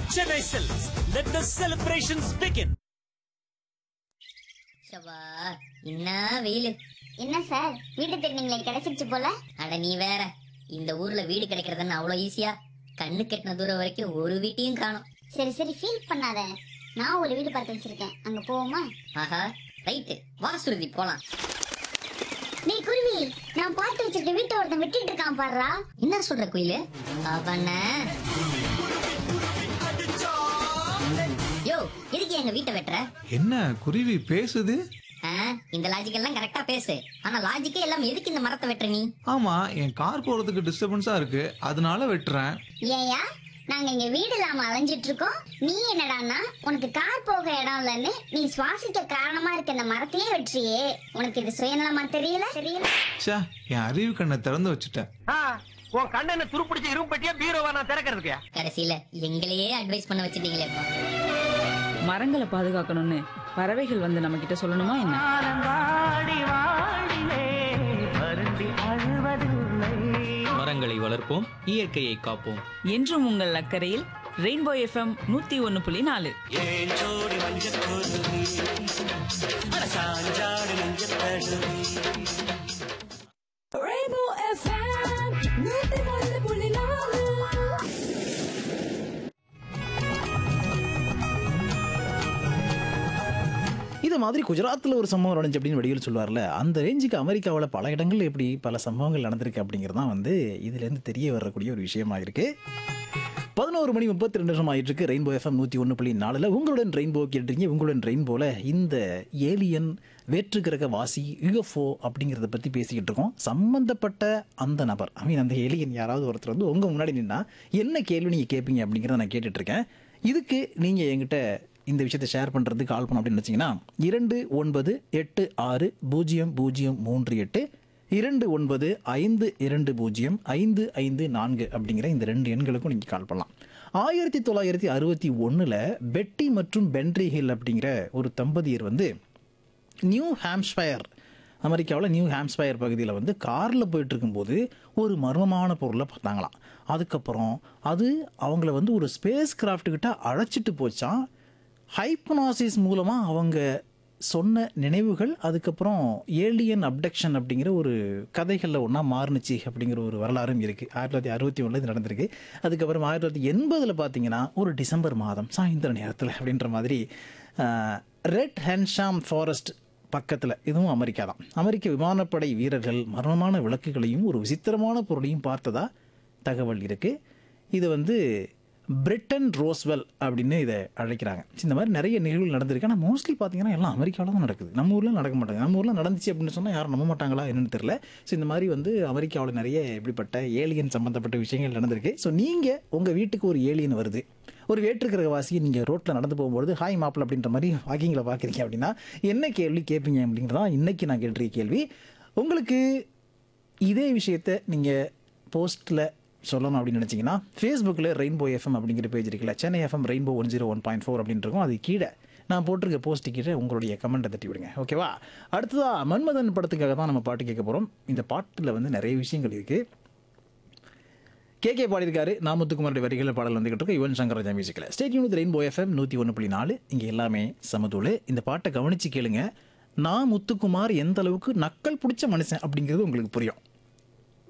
Chennai Silks. Let the celebrations begin. சபா என்ன வெயில் என்ன சார் வீடு திருநீங்களே கிடைச்சிருச்சு போல அட நீ வேற இந்த ஊர்ல வீடு கிடைக்கிறதுன்னு அவ்வளோ ஈஸியா கண்ணு கெட்டின தூரம் வரைக்கும் ஒரு வீட்டையும் காணும் சரி சரி ஃபீல் பண்ணாத நான் ஒரு வீடு பார்த்து வச்சிருக்கேன் அங்க போவோமா ஆஹா ரைட்டு வா சுருதி போலாம் நீ குருவி நான் பார்த்து வச்சிருக்க வீட்டை ஒருத்தன் விட்டுட்டு இருக்கான் பாருடா என்ன சொல்ற குயிலு அவன யோ எதுக்கு எங்க வீட்டை வெட்டுற என்ன குருவி பேசுது ஆ, இந்த லாஜிக் எல்லாம் கரெக்டா பேசு ஆனா லாஜிக்கே எல்லாம் எதுக்கு இந்த மரத்தை வெட்டுற நீ ஆமா என் கார் போறதுக்கு டிஸ்டர்பன்ஸா இருக்கு அதனால வெட்டுறேன் ஏயா நாங்க இங்க வீடு இல்லாம அலைஞ்சிட்டு இருக்கோம் நீ என்னடான்னா உனக்கு கார் போக இடம் இல்லைன்னு நீ சுவாசிக்க காரணமா இருக்க இந்த மரத்தையே வெற்றியே உனக்கு இது சுயநலமா தெரியல தெரியல ச்சே என் அறிவு கண்ணை திறந்து வச்சுட்டேன் ஆ, உன் கண்ணனை துருப்பிடிச்ச இரும்பு பெட்டியா பீரோவா நான் திறக்கிறதுக்கு கடைசியில எங்களையே அட்வைஸ் பண்ண வச்சிட்டீங்களேப்பா மரங்களை பாதுகாக்கணும்னு பறவைகள் வந்து நம்ம கிட்ட சொல்லணுமா என்ன வாடி வாடிலே வருந்தி அழுவதில்லை மரங்களை வளர்ப்போம் இயற்கையை காப்போம் என்றும் உங்கள் அக்கறையில் ரெயின்போ எஃப்எம் நூத்தி ஒன்னு புள்ளி நாலு ஏஞ்சோடி மஞ்சள் கொருவி. அட சாஞ்சாடு நெஞ்சத் தழுவி. இது மாதிரி குஜராத்தில் ஒரு சம்பவம் நடந்துச்சு அப்படின்னு வடிவில் சொல்லுவார்ல அந்த ரேஞ்சுக்கு அமெரிக்காவில் பல இடங்கள்ல எப்படி பல சம்பவங்கள் நடந்திருக்கு அப்படிங்கிறது தான் வந்து இதுலேருந்து தெரிய வரக்கூடிய ஒரு விஷயமா இருக்கு பதினோரு மணி முப்பத்தி ரெண்டு நிமிஷம் ஆயிட்டு இருக்கு ரெயின்போ எஃப்எம் நூற்றி ஒன்று புள்ளி நாலில் உங்களுடன் ரெயின்போ கேட்டுறீங்க உங்களுடன் ரெயின்போல இந்த ஏலியன் வேற்று கிரக வாசி யுஎஃப்ஓ அப்படிங்கிறத பற்றி பேசிக்கிட்டு இருக்கோம் சம்பந்தப்பட்ட அந்த நபர் ஐ மீன் அந்த ஏலியன் யாராவது ஒருத்தர் வந்து உங்கள் முன்னாடி நின்னா என்ன கேள்வி நீங்கள் கேட்பீங்க அப்படிங்கிறத நான் கேட்டுட்டு இருக்கேன் இதுக்கு நீங்கள் என்கிட்ட இந்த விஷயத்தை ஷேர் பண்ணுறதுக்கு கால் பண்ணோம் அப்படின்னு வச்சிங்கன்னா இரண்டு ஒன்பது எட்டு ஆறு பூஜ்ஜியம் பூஜ்ஜியம் மூன்று எட்டு இரண்டு ஒன்பது ஐந்து இரண்டு பூஜ்ஜியம் ஐந்து ஐந்து நான்கு அப்படிங்கிற இந்த ரெண்டு எண்களுக்கும் நீங்கள் கால் பண்ணலாம் ஆயிரத்தி தொள்ளாயிரத்தி அறுபத்தி ஒன்றில் பெட்டி மற்றும் பென்ட்ரி ஹில் அப்படிங்கிற ஒரு தம்பதியர் வந்து நியூ ஹாம்ஸ்பயர் அமெரிக்காவில் நியூ ஹாம்ஸ்பயர் பகுதியில் வந்து காரில் போயிட்டு இருக்கும்போது ஒரு மர்மமான பொருளை பார்த்தாங்களாம் அதுக்கப்புறம் அது அவங்கள வந்து ஒரு ஸ்பேஸ் கிராஃப்ட்டுக்கிட்ட அழைச்சிட்டு போச்சான் ஹைப்னாசிஸ் மூலமாக அவங்க சொன்ன நினைவுகள் அதுக்கப்புறம் ஏலியன் அப்டக்ஷன் அப்படிங்கிற ஒரு கதைகளில் ஒன்றா மாறுனுச்சு அப்படிங்கிற ஒரு வரலாறும் இருக்குது ஆயிரத்தி தொள்ளாயிரத்தி அறுபத்தி ஒன்றில் இது நடந்திருக்கு அதுக்கப்புறம் ஆயிரத்தி தொள்ளாயிரத்தி எண்பதில் பார்த்தீங்கன்னா ஒரு டிசம்பர் மாதம் சாயந்தர நேரத்தில் அப்படின்ற மாதிரி ரெட் ஹென்ஷாம் ஃபாரஸ்ட் பக்கத்தில் இதுவும் அமெரிக்கா தான் அமெரிக்க விமானப்படை வீரர்கள் மர்மமான விளக்குகளையும் ஒரு விசித்திரமான பொருளையும் பார்த்ததா தகவல் இருக்குது இது வந்து பிரிட்டன் ரோஸ்வெல் அப்படின்னு இதை அழைக்கிறாங்க இந்த மாதிரி நிறைய நிகழ்வுகள் நடந்திருக்கு ஆனால் மோஸ்ட்லி பார்த்தீங்கன்னா எல்லாம் அமெரிக்காவில் தான் நடக்குது நம்ம ஊரில் நடக்க மாட்டாங்க நம்ம ஊரில் நடந்துச்சு அப்படின்னு சொன்னால் யாரும் நம்ப மாட்டாங்களா என்னன்னு தெரியல ஸோ இந்த மாதிரி வந்து அமெரிக்காவில் நிறைய இப்படிப்பட்ட ஏலியன் சம்மந்தப்பட்ட விஷயங்கள் நடந்திருக்கு ஸோ நீங்கள் உங்கள் வீட்டுக்கு ஒரு ஏலியன் வருது ஒரு வேற்றுக்கிரகவாசியை நீங்கள் ரோட்டில் நடந்து போகும்போது ஹாய் மாப்பிள் அப்படின்ற மாதிரி வாக்கிங்கில் பார்க்குறீங்க அப்படின்னா என்ன கேள்வி கேட்பீங்க அப்படிங்கிறதான் இன்றைக்கி நான் கேட்டிருக்க கேள்வி உங்களுக்கு இதே விஷயத்த நீங்கள் போஸ்ட்டில் சொல்லணும் அப்படின்னு நினச்சிங்கன்னா ஃபேஸ்புக்கில் ரெயின்போ எஃப்எம் அப்படிங்கிற பேஜ் இருக்குல்ல Chennai FM rainbow one zero one point four அப்படின்னு இருக்கும் அது கீழே நான் போட்டிருக்க போஸ்ட் கீழே உங்களுடைய கமெண்ட்டை தட்டி விடுங்க ஓகேவா அடுத்ததா மன்மதன் படத்துக்காக தான் நம்ம பாட்டு கேட்க போகிறோம் இந்த பாட்டில் வந்து நிறைய விஷயங்கள் இருக்குது கே கே பாடியிருக்காரு நாமத்துக்குமாரோட வரிகளில் பாடல் வந்துகிட்டு இருக்கு யுவன் சங்கர் ராஜா மியூசிக்கில் ஸ்டேட் யூனிட் ரெயின்போ எஃப்எம் நூற்றி ஒன்று புள்ளி நாலு இங்கே எல்லாமே சமதூள் இந்த பாட்டை கவனித்து கேளுங்க நான் முத்துக்குமார் எந்த அளவுக்கு நக்கல் பிடிச்ச மனுஷன் அப்படிங்கிறது உங்களுக்கு புரியும்